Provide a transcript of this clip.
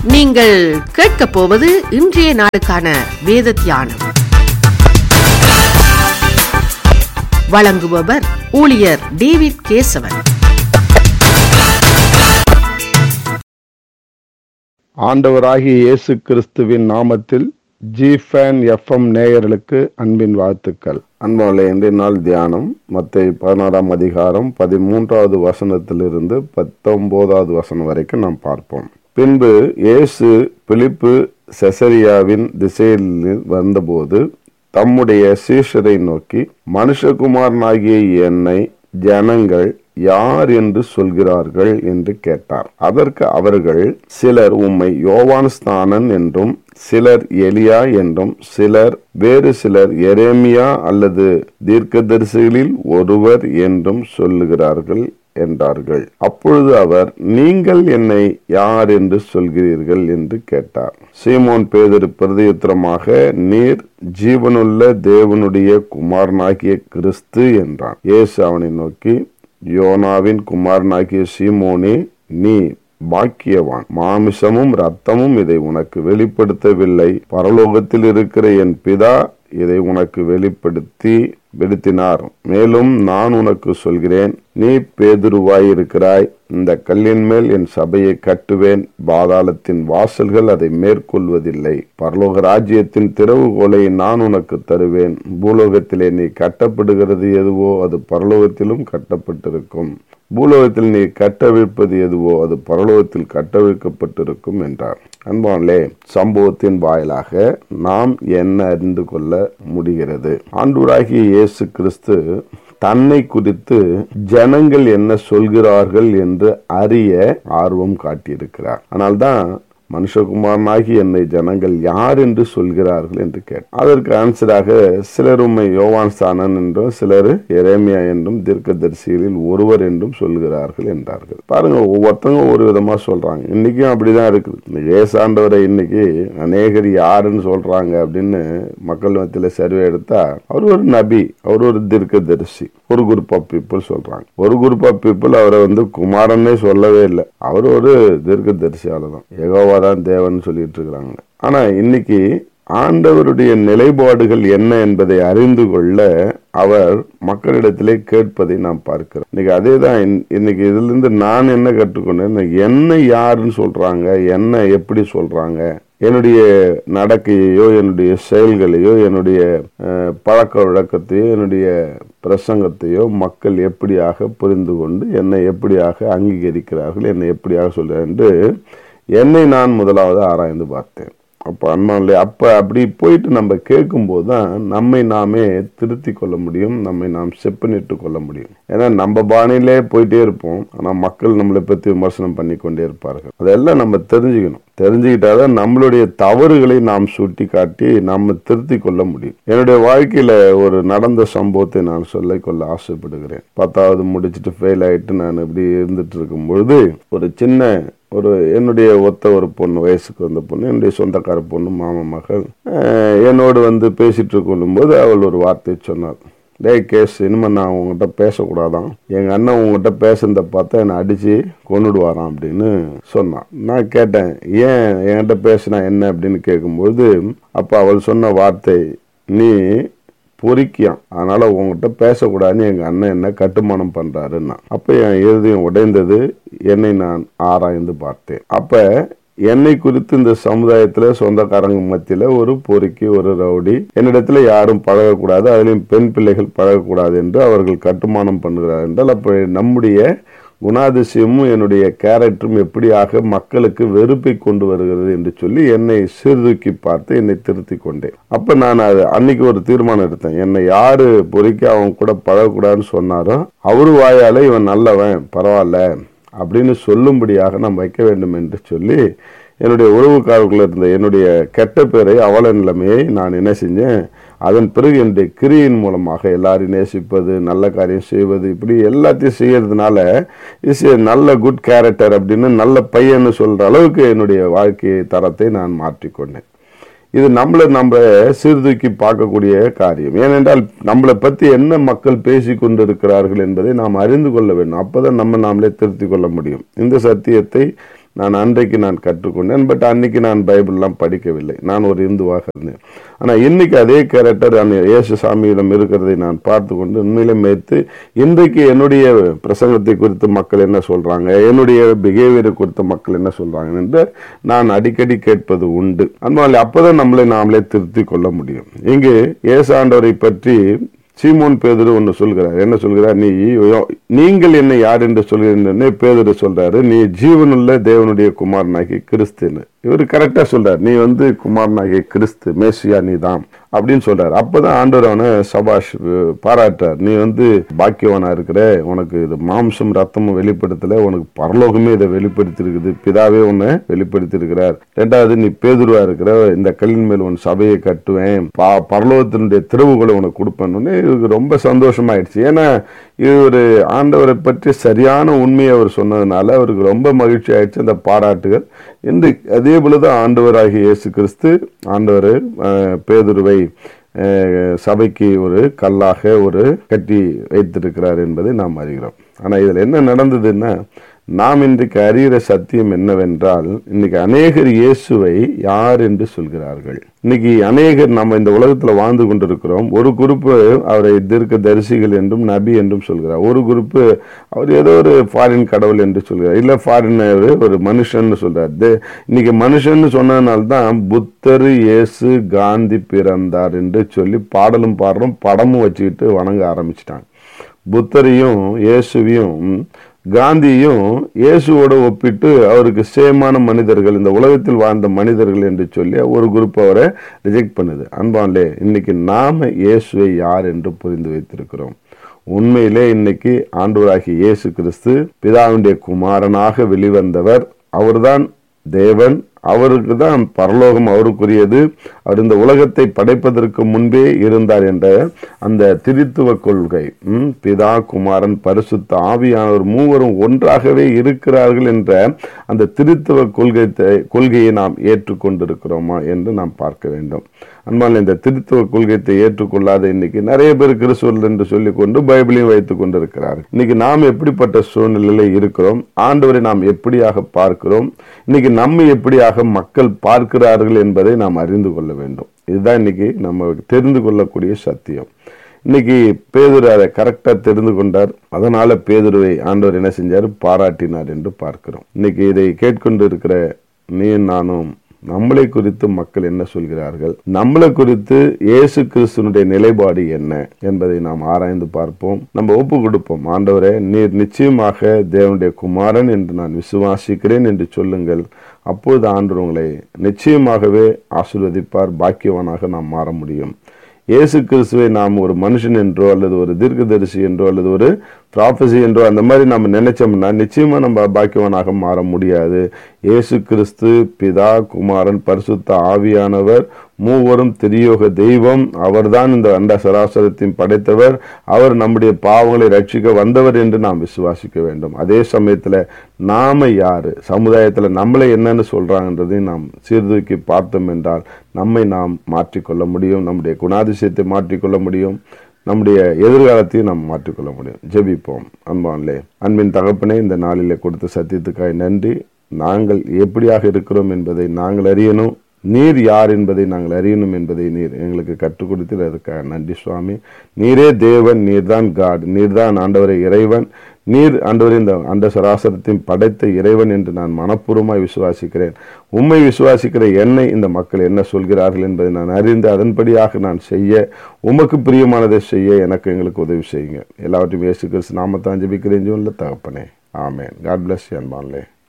நீங்கள் கேட்கப் போவது இன்றைய நாளுக்கான வேத தியானம் வழங்குபவர் ஊழியர் டேவிட் கேசவன் ஆண்டவராகிய இயேசு கிறிஸ்துவின் நாமத்தில் ஜிஃபேன் எஃப்எம் நேயர்களுக்கு அன்பின் வாழ்த்துக்கள் அன்பாலே இன்றைய நாள் தியானம் மத்தை பதினாறாம் அதிகாரம் பதிமூன்றாவது வசனத்திலிருந்து பத்தொன்பதாவது வசனம் வரைக்கும் நாம் பார்ப்போம் பின்பு இயேசு பிலிப்பு செசரியாவின் திசையில் வந்தபோது தம்முடைய சீஷரை நோக்கி மனுஷகுமாரனாகிய என்னை ஜனங்கள் யார் என்று சொல்கிறார்கள் என்று கேட்டார் அதற்கு அவர்கள் சிலர் உம்மை யோவான் ஸ்தானன் என்றும் சிலர் எலியா என்றும் சிலர் வேறு சிலர் எரேமியா அல்லது தீர்க்கதரிசிகளில் ஒருவர் என்றும் சொல்லுகிறார்கள் என்றார்கள் அப்பொழுது அவர் நீங்கள் என்னை யார் என்று சொல்கிறீர்கள் என்று கேட்டார் சீமோன் பேதர் பிரதியுத்தரமாக நீர் ஜீவனுள்ள தேவனுடைய குமாரனாகிய கிறிஸ்து என்றான் இயேசு அவனை நோக்கி யோனாவின் குமாரனாகிய சீமோனே நீ பாக்கியவான் மாமிசமும் ரத்தமும் இதை உனக்கு வெளிப்படுத்தவில்லை பரலோகத்தில் இருக்கிற என் பிதா இதை உனக்கு வெளிப்படுத்தி வெளுத்தினார் மேலும் நான் உனக்கு சொல்கிறேன் நீ பேதுருவாய் இருக்கிறாய் இந்த கல்லின் மேல் என் சபையை கட்டுவேன் பாதாளத்தின் வாசல்கள் அதை மேற்கொள்வதில்லை பரலோக ராஜ்யத்தின் திறவுகோலை நான் உனக்கு தருவேன் பூலோகத்திலே நீ கட்டப்படுகிறது எதுவோ அது பரலோகத்திலும் கட்டப்பட்டிருக்கும் பூலோகத்தில் நீ கட்டவிழ்ப்பது எதுவோ அது பரலோகத்தில் கட்டவிழ்க்கப்பட்டிருக்கும் என்றார் அன்பானே சம்பவத்தின் வாயிலாக நாம் என்ன அறிந்து கொள்ள முடிகிறது ஆண்டூராகிய இயேசு கிறிஸ்து தன்னை குறித்து ஜனங்கள் என்ன சொல்கிறார்கள் என்று அறிய ஆர்வம் காட்டியிருக்கிறார் ஆனால்தான் மனுஷகுமாரனாகி என்னை ஜனங்கள் யார் என்று சொல்கிறார்கள் என்று கேட்டார் அதற்கு ஆன்சராக சிலர் உண்மை யோவான் ஸ்தானன் என்றும் சிலர் எரேமியா என்றும் தீர்க்கதரிசிகளில் ஒருவர் என்றும் சொல்கிறார்கள் என்றார்கள் பாருங்க ஒவ்வொருத்தவங்க ஒரு விதமா சொல்றாங்க இன்னைக்கும் அப்படிதான் இருக்குது இந்த ஏசாண்டவரை இன்னைக்கு அநேகர் யாருன்னு சொல்றாங்க அப்படின்னு மக்கள் மத்தியில சர்வே எடுத்தா அவர் ஒரு நபி அவர் ஒரு தீர்க்கதரிசி ஒரு குரூப் ஆஃப் பீப்புள் சொல்றாங்க ஒரு குரூப் ஆஃப் பீப்புள் அவரை வந்து குமாரன்னே சொல்லவே இல்லை அவர் ஒரு தீர்க்கதரிசியாளர் தான் எகோவா தான் தேவன் சொல்லிட்டு இருக்கிறாங்க ஆனா இன்னைக்கு ஆண்டவருடைய நிலைப்பாடுகள் என்ன என்பதை அறிந்து கொள்ள அவர் மக்களிடத்திலே கேட்பதை நாம் பார்க்கிறோம் இன்னைக்கு அதே தான் இன்னைக்கு இதுல இருந்து நான் என்ன கற்றுக்கொண்டேன் என்ன யாருன்னு சொல்றாங்க என்ன எப்படி சொல்றாங்க என்னுடைய நடக்கையோ என்னுடைய செயல்களையோ என்னுடைய பழக்க வழக்கத்தையோ என்னுடைய பிரசங்கத்தையோ மக்கள் எப்படியாக புரிந்து கொண்டு என்னை எப்படியாக அங்கீகரிக்கிறார்கள் என்னை எப்படியாக சொல்கிறார் என்று என்னை நான் முதலாவது ஆராய்ந்து பார்த்தேன் அப்போ அன்பான்லே அப்போ அப்படி போயிட்டு நம்ம கேட்கும்போது தான் நம்மை நாமே திருத்தி கொள்ள முடியும் நம்மை நாம் செப்பனிட்டு கொள்ள முடியும் ஏன்னா நம்ம பாணியிலே போயிட்டே இருப்போம் ஆனால் மக்கள் நம்மளை பற்றி விமர்சனம் பண்ணி கொண்டே இருப்பார்கள் அதெல்லாம் நம்ம தெரிஞ்சுக்கணும் தெரிஞ்சுக்கிட்டாதான் நம்மளுடைய தவறுகளை நாம் சுட்டி காட்டி நம்ம திருத்தி கொள்ள முடியும் என்னுடைய வாழ்க்கையில ஒரு நடந்த சம்பவத்தை நான் சொல்ல கொள்ள ஆசைப்படுகிறேன் பத்தாவது முடிச்சுட்டு ஃபெயில் ஆயிட்டு நான் இப்படி இருந்துட்டு இருக்கும் பொழுது ஒரு சின்ன ஒரு என்னுடைய ஒத்த ஒரு பொண்ணு வயசுக்கு வந்த பொண்ணு என்னுடைய சொந்தக்கார பொண்ணு மாமா மகள் என்னோடு வந்து பேசிட்டு இருக்கும் போது அவள் ஒரு வார்த்தை சொன்னார் டே கேஸ் இனிமேல் நான் உங்ககிட்ட பேசக்கூடாதான் எங்கள் அண்ணன் உங்ககிட்ட பேசுனதை பார்த்தா என்னை அடித்து கொண்டுடுவாராம் அப்படின்னு சொன்னான் நான் கேட்டேன் ஏன் என்கிட்ட பேசினா என்ன அப்படின்னு கேட்கும்போது அப்போ அவள் சொன்ன வார்த்தை நீ பொறிக்கியான் அதனால உங்ககிட்ட பேசக்கூடாதுன்னு எங்க அண்ணன் என்ன கட்டுமானம் பண்றாருன்னா அப்ப என் இறுதியம் உடைந்தது என்னை நான் ஆராய்ந்து பார்த்தேன் அப்ப என்னை குறித்து இந்த சமுதாயத்துல சொந்தக்காரங்க மத்தியில ஒரு பொறுக்கி ஒரு ரவுடி என்னிடத்துல யாரும் பழகக்கூடாது அதுலயும் பெண் பிள்ளைகள் பழகக்கூடாது என்று அவர்கள் கட்டுமானம் பண்ணுகிறார் என்றால் அப்ப நம்முடைய குணாதிசயமும் என்னுடைய கேரக்டரும் எப்படியாக மக்களுக்கு வெறுப்பை கொண்டு வருகிறது என்று சொல்லி என்னை சீர்தூக்கி பார்த்து என்னை திருத்தி கொண்டேன் அப்ப நான் அது அன்னைக்கு ஒரு தீர்மானம் எடுத்தேன் என்னை யாரு பொறிக்க அவன் கூட பழகக்கூடாதுன்னு சொன்னாரோ அவரு வாயால இவன் நல்லவன் பரவாயில்ல அப்படின்னு சொல்லும்படியாக நாம் வைக்க வேண்டும் என்று சொல்லி என்னுடைய உறவுக்காரர்கள் இருந்த என்னுடைய கெட்ட பேரை அவல நிலைமையை நான் என்ன செஞ்சேன் அதன் பிறகு என்னுடைய கிரியின் மூலமாக எல்லாரையும் நேசிப்பது நல்ல காரியம் செய்வது இப்படி எல்லாத்தையும் செய்யறதுனால இஸ் ஏ நல்ல குட் கேரக்டர் அப்படின்னு நல்ல பையன்னு சொல்ற அளவுக்கு என்னுடைய வாழ்க்கை தரத்தை நான் மாற்றிக்கொண்டேன் இது நம்மளை நம்ம சீர்தூக்கி பார்க்கக்கூடிய காரியம் ஏனென்றால் நம்மளை பற்றி என்ன மக்கள் பேசி கொண்டிருக்கிறார்கள் என்பதை நாம் அறிந்து கொள்ள வேண்டும் அப்பதான் நம்ம நாமளே திருத்திக் கொள்ள முடியும் இந்த சத்தியத்தை நான் அன்றைக்கு நான் கற்றுக்கொண்டேன் பட் அன்னைக்கு நான் பைபிள்லாம் படிக்கவில்லை நான் ஒரு இந்துவாக இருந்தேன் ஆனால் இன்னைக்கு அதே கேரக்டர் அந்த இயேசு சாமியிடம் இருக்கிறதை நான் பார்த்து கொண்டு உண்மையிலே மேய்த்து இன்றைக்கு என்னுடைய பிரசங்கத்தை குறித்து மக்கள் என்ன சொல்றாங்க என்னுடைய பிஹேவியரை குறித்து மக்கள் என்ன சொல்றாங்க என்று நான் அடிக்கடி கேட்பது உண்டு அதனால அப்பதான் நம்மளை நாமளே திருத்தி கொள்ள முடியும் இங்கு ஏசாண்டவரை பற்றி சீமோன் பேதுரு ஒன்று சொல்கிறார் என்ன சொல்கிறார் நீ நீங்கள் என்ன யார் என்று சொல்கிறீங்க பேதுரு சொல்றாரு நீ ஜீவனுள்ள தேவனுடைய குமாரனாகி கிறிஸ்துன்னு இவர் கரெக்டா சொல்றார் நீ வந்து குமாரனாகிய கிறிஸ்து மேசியா நீ தான் அப்படின்னு சொல்றாரு அப்பதான் ஆண்டவர் அவனை சபாஷ் பாராட்டுறார் நீ வந்து பாக்கியவனா இருக்கிற உனக்கு இது மாம்சம் ரத்தமும் வெளிப்படுத்தல உனக்கு பரலோகமே இதை வெளிப்படுத்தி இருக்குது பிதாவே உன்னை வெளிப்படுத்தி இருக்கிறார் ரெண்டாவது நீ பேதுருவா இருக்கிற இந்த கல்லின் மேல் உன் சபையை கட்டுவேன் பா பரலோகத்தினுடைய திறவுகளை உனக்கு கொடுப்பேன்னு இவருக்கு ரொம்ப சந்தோஷமாயிடுச்சு ஏன்னா இவர் ஆண்டவரை பற்றி சரியான உண்மையை அவர் சொன்னதுனால அவருக்கு ரொம்ப மகிழ்ச்சி ஆயிடுச்சு அந்த பாராட்டுகள் என்று அதே போலதான் ஆண்டவராகிய இயேசு கிறிஸ்து ஆண்டவர் பேதுருவை சபைக்கு ஒரு கல்லாக ஒரு கட்டி வைத்திருக்கிறார் என்பதை நாம் அறிகிறோம் ஆனா இதுல என்ன நடந்ததுன்னா நாம் இன்றைக்கு அறிகிற சத்தியம் என்னவென்றால் இன்னைக்கு அநேகர் இயேசுவை யார் என்று சொல்கிறார்கள் இன்னைக்கு அநேகர் நம்ம இந்த உலகத்துல வாழ்ந்து கொண்டிருக்கிறோம் ஒரு குரூப்பு அவரை தீர்க்க தரிசிகள் என்றும் நபி என்றும் சொல்கிறார் ஒரு குரூப்பு அவர் ஏதோ ஒரு ஃபாரின் கடவுள் என்று சொல்கிறார் இல்ல ஃபாரின் ஒரு மனுஷன் சொல்றார் இன்னைக்கு மனுஷன் சொன்னதுனால தான் புத்தர் இயேசு காந்தி பிறந்தார் என்று சொல்லி பாடலும் பாடுறோம் படமும் வச்சுக்கிட்டு வணங்க ஆரம்பிச்சிட்டாங்க புத்தரையும் இயேசுவையும் காந்தியும் இயேசுவோட ஒப்பிட்டு அவருக்கு சேமான மனிதர்கள் இந்த உலகத்தில் வாழ்ந்த மனிதர்கள் என்று சொல்லி ஒரு குரூப் அவரை ரிஜெக்ட் பண்ணுது அன்பான்லே இன்னைக்கு நாம இயேசுவை யார் என்று புரிந்து வைத்திருக்கிறோம் உண்மையிலே இன்னைக்கு ஆண்டவராகிய இயேசு கிறிஸ்து பிதாவுடைய குமாரனாக வெளிவந்தவர் அவர்தான் தேவன் அவருக்கு தான் பரலோகம் அவருக்குரியது அவர் இந்த உலகத்தை படைப்பதற்கு முன்பே இருந்தார் என்ற அந்த திரித்துவ கொள்கை பிதா குமாரன் பரிசுத்த ஆவியானவர் மூவரும் ஒன்றாகவே இருக்கிறார்கள் என்ற அந்த திருத்துவ கொள்கை கொள்கையை நாம் ஏற்றுக்கொண்டிருக்கிறோமா என்று நாம் பார்க்க வேண்டும் அன்பால் இந்த திருத்துவ கொள்கையை ஏற்றுக்கொள்ளாத இன்னைக்கு நிறைய பேர் கிறிஸ்துவல் என்று சொல்லிக் கொண்டு பைபிளையும் வைத்துக் கொண்டிருக்கிறார் இன்னைக்கு நாம் எப்படிப்பட்ட சூழ்நிலையில இருக்கிறோம் ஆண்டவரை நாம் எப்படியாக பார்க்கிறோம் இன்னைக்கு நம்மை எப்படியாக மக்கள் பார்க்கிறார்கள் என்பதை நாம் அறிந்து கொள்ள வேண்டும் இதுதான் இன்னைக்கு நம்ம தெரிந்து கொள்ளக்கூடிய சத்தியம் இன்னைக்கு பேதுரு அதை கரெக்டா தெரிந்து கொண்டார் அதனால பேதுருவை ஆண்டவர் என்ன செஞ்சார் பாராட்டினார் என்று பார்க்கிறோம் இன்னைக்கு இதை கேட்கொண்டு இருக்கிற நீ நானும் நம்மளை குறித்து மக்கள் என்ன சொல்கிறார்கள் நம்மளை குறித்து இயேசு கிறிஸ்துனுடைய நிலைப்பாடு என்ன என்பதை நாம் ஆராய்ந்து பார்ப்போம் நம்ம ஒப்பு கொடுப்போம் ஆண்டவரே நீர் நிச்சயமாக தேவனுடைய குமாரன் என்று நான் விசுவாசிக்கிறேன் என்று சொல்லுங்கள் அப்போது ஆண்டு உங்களை நிச்சயமாகவே ஆசிர்வதிப்பார் பாக்கியவனாக நாம் மாற முடியும் இயேசு கிறிஸ்துவை நாம் ஒரு மனுஷன் என்றோ அல்லது ஒரு தீர்க்கதரிசி என்றோ அல்லது ஒரு ப்ராஃபஸி என்றோ அந்த மாதிரி நம்ம நினைச்சோம்னா நிச்சயமா நம்ம பாக்கியவனாக மாற முடியாது இயேசு கிறிஸ்து பிதா குமாரன் பரிசுத்த ஆவியானவர் மூவரும் திரியோக தெய்வம் அவர்தான் இந்த அண்ட சராசரத்தையும் படைத்தவர் அவர் நம்முடைய பாவங்களை ரட்சிக்க வந்தவர் என்று நாம் விசுவாசிக்க வேண்டும் அதே சமயத்துல நாம யாரு சமுதாயத்துல நம்மளை என்னன்னு சொல்றாங்கன்றதையும் நாம் சீர்தூக்கி பார்த்தோம் என்றால் நம்மை நாம் மாற்றிக்கொள்ள முடியும் நம்முடைய குணாதிசயத்தை மாற்றிக்கொள்ள முடியும் நம்முடைய எதிர்காலத்தையும் நாம் மாற்றிக்கொள்ள முடியும் ஜெபிப்போம் அன்பான்லே அன்பின் தகப்பனே இந்த நாளிலே கொடுத்த சத்தியத்துக்காய் நன்றி நாங்கள் எப்படியாக இருக்கிறோம் என்பதை நாங்கள் அறியணும் நீர் யார் என்பதை நாங்கள் அறியணும் என்பதை நீர் எங்களுக்கு கற்றுக் கொடுத்து அதுக்காக நன்றி சுவாமி நீரே தேவன் நீர்தான் காட் நீர்தான் ஆண்டவரை இறைவன் நீர் ஆண்டவரை இந்த அந்த சராசரத்தையும் படைத்த இறைவன் என்று நான் மனப்பூர்வமாய் விசுவாசிக்கிறேன் உண்மை விசுவாசிக்கிற என்னை இந்த மக்கள் என்ன சொல்கிறார்கள் என்பதை நான் அறிந்து அதன்படியாக நான் செய்ய உமக்கு பிரியமானதை செய்ய எனக்கு எங்களுக்கு உதவி செய்யுங்க எல்லாவற்றையும் இயேசு கிறிஸ்து நாமத்தான் ஜெபிக்கிறேன் சொல்ல தகப்பனே ஆமேன் காட் பிளஸ் அன்பான்லே